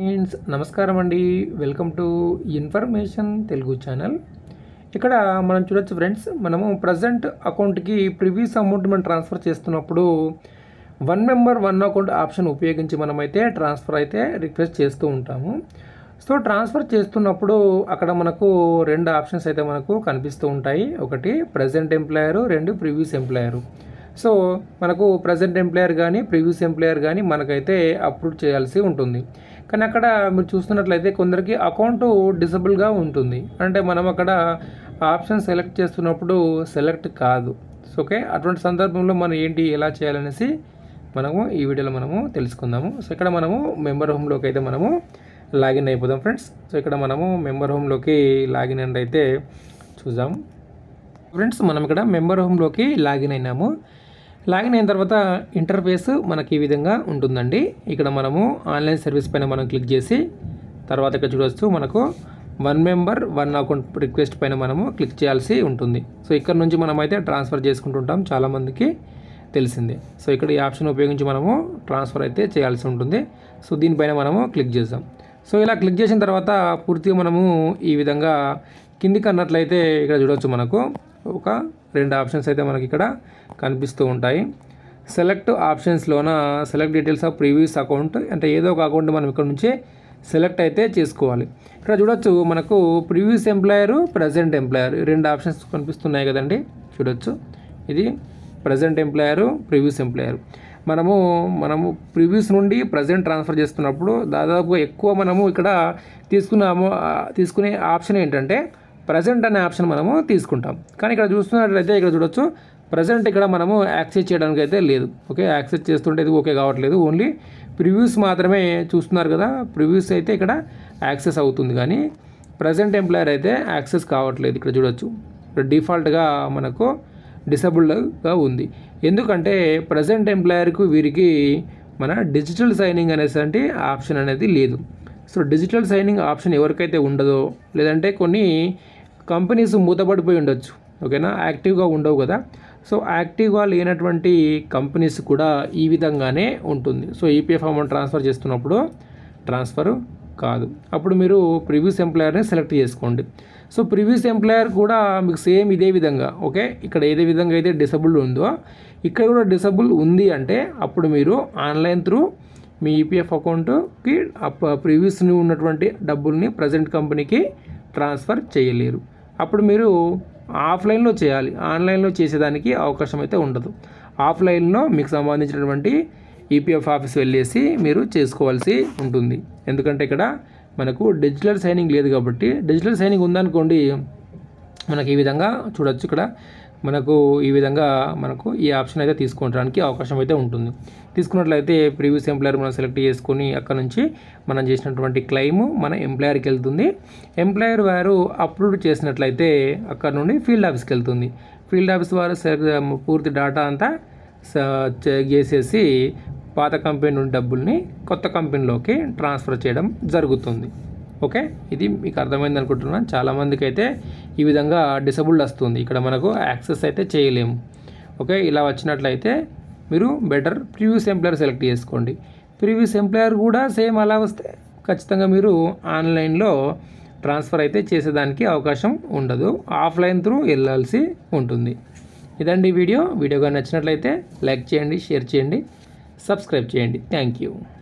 friends నమస్కారం అండి welcome to information Telugu channel ఇక్కడ మనం చూడొచ్చు ఫ్రెండ్స్ మనము ప్రజెంట్ అకౌంట్కి ప్రివ్యూస్ అమౌంట్ మనం ట్రాన్స్ఫర్ చేస్తున్నప్పుడు one member one account option ఉపయోగించి మనమైతే ట్రాన్స్ఫర్ అయితే రిక్వెస్ట్ చేస్తూ ఉంటాము సో ట్రాన్స్ఫర్ చేస్తున్నప్పుడు అక్కడ మనకు రెండు ఆప్షన్స్ అయితే మనకు కనిపిస్తూ ఉంటాయి ఒకటి ప్రజెంట్ ఎంప్లాయరు రెండు ప్రివ్యూస్ ఎంప్లాయరు సో మనకు ప్రజెంట్ ఎంప్లాయర్ కానీ ప్రీవియస్ ఎంప్లాయర్ కానీ మనకైతే అప్రూవ్ చేయాల్సి ఉంటుంది కానీ అక్కడ మీరు చూస్తున్నట్లయితే కొందరికి అకౌంట్ డిసబుల్గా ఉంటుంది అంటే మనం అక్కడ ఆప్షన్ సెలెక్ట్ చేస్తున్నప్పుడు సెలెక్ట్ కాదు సో ఓకే అటువంటి సందర్భంలో మనం ఏంటి ఎలా చేయాలనేసి మనము ఈ వీడియోలో మనము తెలుసుకుందాము సో ఇక్కడ మనము మెంబర్ హోమ్లోకి అయితే మనము లాగిన్ అయిపోదాం ఫ్రెండ్స్ సో ఇక్కడ మనము మెంబర్ హోమ్లోకి లాగిన్ అండ్ అయితే చూద్దాం ఫ్రెండ్స్ మనం ఇక్కడ మెంబర్ హోమ్లోకి లాగిన్ అయినాము లాగిన్ అయిన తర్వాత ఇంటర్ఫేస్ మనకి ఈ విధంగా ఉంటుందండి ఇక్కడ మనము ఆన్లైన్ సర్వీస్ పైన మనం క్లిక్ చేసి తర్వాత ఇక్కడ చూడవచ్చు మనకు one member one account request పైన మనము క్లిక్ చేయాల్సి ఉంటుంది సో ఇక్కడ నుంచి మనం అయితే ట్రాన్స్ఫర్ చేసుకుంటుంటాం చాలామందికి తెలిసిందే సో ఇక్కడ ఈ ఆప్షన్ ఉపయోగించి మనము ట్రాన్స్ఫర్ అయితే చేయాల్సి ఉంటుంది సో దీనిపైన మనము క్లిక్ చేద్దాం సో ఇలా క్లిక్ చేసిన తర్వాత పూర్తిగా మనము ఈ విధంగా కిందికి అన్నట్లయితే ఇక్కడ చూడవచ్చు మనకు ఒక రెండు ఆప్షన్స్ అయితే మనకి ఇక్కడ కనిపిస్తూ ఉంటాయి సెలెక్ట్ ఆప్షన్స్లోన select details of previous account అంటే ఏదో ఒక అకౌంట్ మనం ఇక్కడ నుంచి సెలెక్ట్ అయితే చేసుకోవాలి ఇక్కడ చూడొచ్చు మనకు ప్రీవియస్ ఎంప్లాయరు ప్రజెంట్ ఎంప్లాయర్ రెండు ఆప్షన్స్ కనిపిస్తున్నాయి కదండి చూడొచ్చు ఇది ప్రజెంట్ ఎంప్లాయరు ప్రీవియస్ ఎంప్లాయర్ మనము మనము ప్రీవియస్ నుండి ప్రజెంట్ ట్రాన్స్ఫర్ చేస్తున్నప్పుడు దాదాపుగా ఎక్కువ మనము ఇక్కడ తీసుకున్నాము తీసుకునే ఆప్షన్ ఏంటంటే ప్రజెంట్ అనే ఆప్షన్ మనము తీసుకుంటాం కానీ ఇక్కడ చూస్తున్నట్లయితే ఇక్కడ చూడొచ్చు ప్రజెంట్ ఇక్కడ మనము యాక్సెస్ చేయడానికి అయితే లేదు ఓకే యాక్సెస్ చేస్తుంటే ఇది ఓకే కావట్లేదు ఓన్లీ ప్రివ్యూస్ మాత్రమే చూస్తున్నారు కదా ప్రివ్యూస్ అయితే ఇక్కడ యాక్సెస్ అవుతుంది కానీ ప్రజెంట్ ఎంప్లాయర్ అయితే యాక్సెస్ కావట్లేదు ఇక్కడ చూడొచ్చు ఇక్కడ డిఫాల్ట్గా మనకు డిసబుల్డ్గా ఉంది ఎందుకంటే ప్రజెంట్ ఎంప్లాయర్కు వీరికి మన డిజిటల్ సైనింగ్ అనేసి ఆప్షన్ అనేది లేదు సో డిజిటల్ సైనింగ్ ఆప్షన్ ఎవరికైతే ఉండదో లేదంటే కొన్ని కంపెనీస్ మూతపడిపోయి ఉండొచ్చు ఓకేనా యాక్టివ్గా ఉండవు కదా సో యాక్టివ్గా లేనటువంటి కంపెనీస్ కూడా ఈ విధంగానే ఉంటుంది సో ఈపీఎఫ్ అమౌంట్ ట్రాన్స్ఫర్ చేస్తున్నప్పుడు ట్రాన్స్ఫర్ కాదు అప్పుడు మీరు ప్రివ్యూస్ ఎంప్లాయర్ని సెలెక్ట్ చేసుకోండి సో ప్రివ్యూస్ ఎంప్లాయర్ కూడా మీకు సేమ్ ఇదే విధంగా ఓకే ఇక్కడ ఏదే విధంగా అయితే డిసబుల్ ఉందో ఇక్కడ కూడా డిసబుల్ ఉంది అంటే అప్పుడు మీరు ఆన్లైన్ త్రూ మీ ఈపీఎఫ్ అకౌంట్కి ప్రీవియస్ ఉన్నటువంటి డబ్బుల్ని ప్రజెంట్ కంపెనీకి ట్రాన్స్ఫర్ చేయలేరు అప్పుడు మీరు ఆఫ్లైన్లో చేయాలి ఆన్లైన్లో చేసేదానికి అవకాశం అయితే ఉండదు ఆఫ్లైన్లో మీకు సంబంధించినటువంటి ఈపీఎఫ్ ఆఫీస్ వెళ్ళేసి మీరు చేసుకోవాల్సి ఉంటుంది ఎందుకంటే ఇక్కడ మనకు డిజిటల్ సైనింగ్ లేదు కాబట్టి డిజిటల్ సైనింగ్ ఉందనుకోండి మనకి ఈ విధంగా చూడొచ్చు ఇక్కడ మనకు ఈ విధంగా మనకు ఈ ఆప్షన్ అయితే తీసుకోవడానికి అవకాశం అయితే ఉంటుంది తీసుకున్నట్లయితే ప్రీవియస్ ఎంప్లాయర్ మనం సెలెక్ట్ చేసుకొని అక్కడ నుంచి మనం చేసినటువంటి క్లెయిమ్ మన ఎంప్లాయర్కి వెళ్తుంది ఎంప్లాయర్ వారు అప్రూవ్ చేసినట్లయితే అక్కడ నుండి ఫీల్డ్ ఆఫీస్కి వెళ్తుంది ఫీల్డ్ ఆఫీస్ వారు పూర్తి డేటా అంతా చేసేసి పాత కంపెనీ నుండి డబ్బుల్ని కొత్త కంపెనీలోకి ట్రాన్స్ఫర్ చేయడం జరుగుతుంది ఓకే ఇది మీకు అర్థమైంది అనుకుంటున్నాను చాలామందికి అయితే ఈ విధంగా డిసబుల్డ్ వస్తుంది ఇక్కడ మనకు యాక్సెస్ అయితే చేయలేము ఓకే ఇలా వచ్చినట్లయితే మీరు బెటర్ ప్రీవియస్ ఎంప్లాయర్ సెలెక్ట్ చేసుకోండి ప్రీవియస్ ఎంప్లాయర్ కూడా సేమ్ అలా వస్తే ఖచ్చితంగా మీరు ఆన్లైన్లో ట్రాన్స్ఫర్ అయితే చేసేదానికి అవకాశం ఉండదు ఆఫ్లైన్ త్రూ వెళ్ళాల్సి ఉంటుంది ఇదండి వీడియో వీడియోగా నచ్చినట్లయితే లైక్ చేయండి షేర్ చేయండి సబ్స్క్రైబ్ చేయండి థ్యాంక్ యూ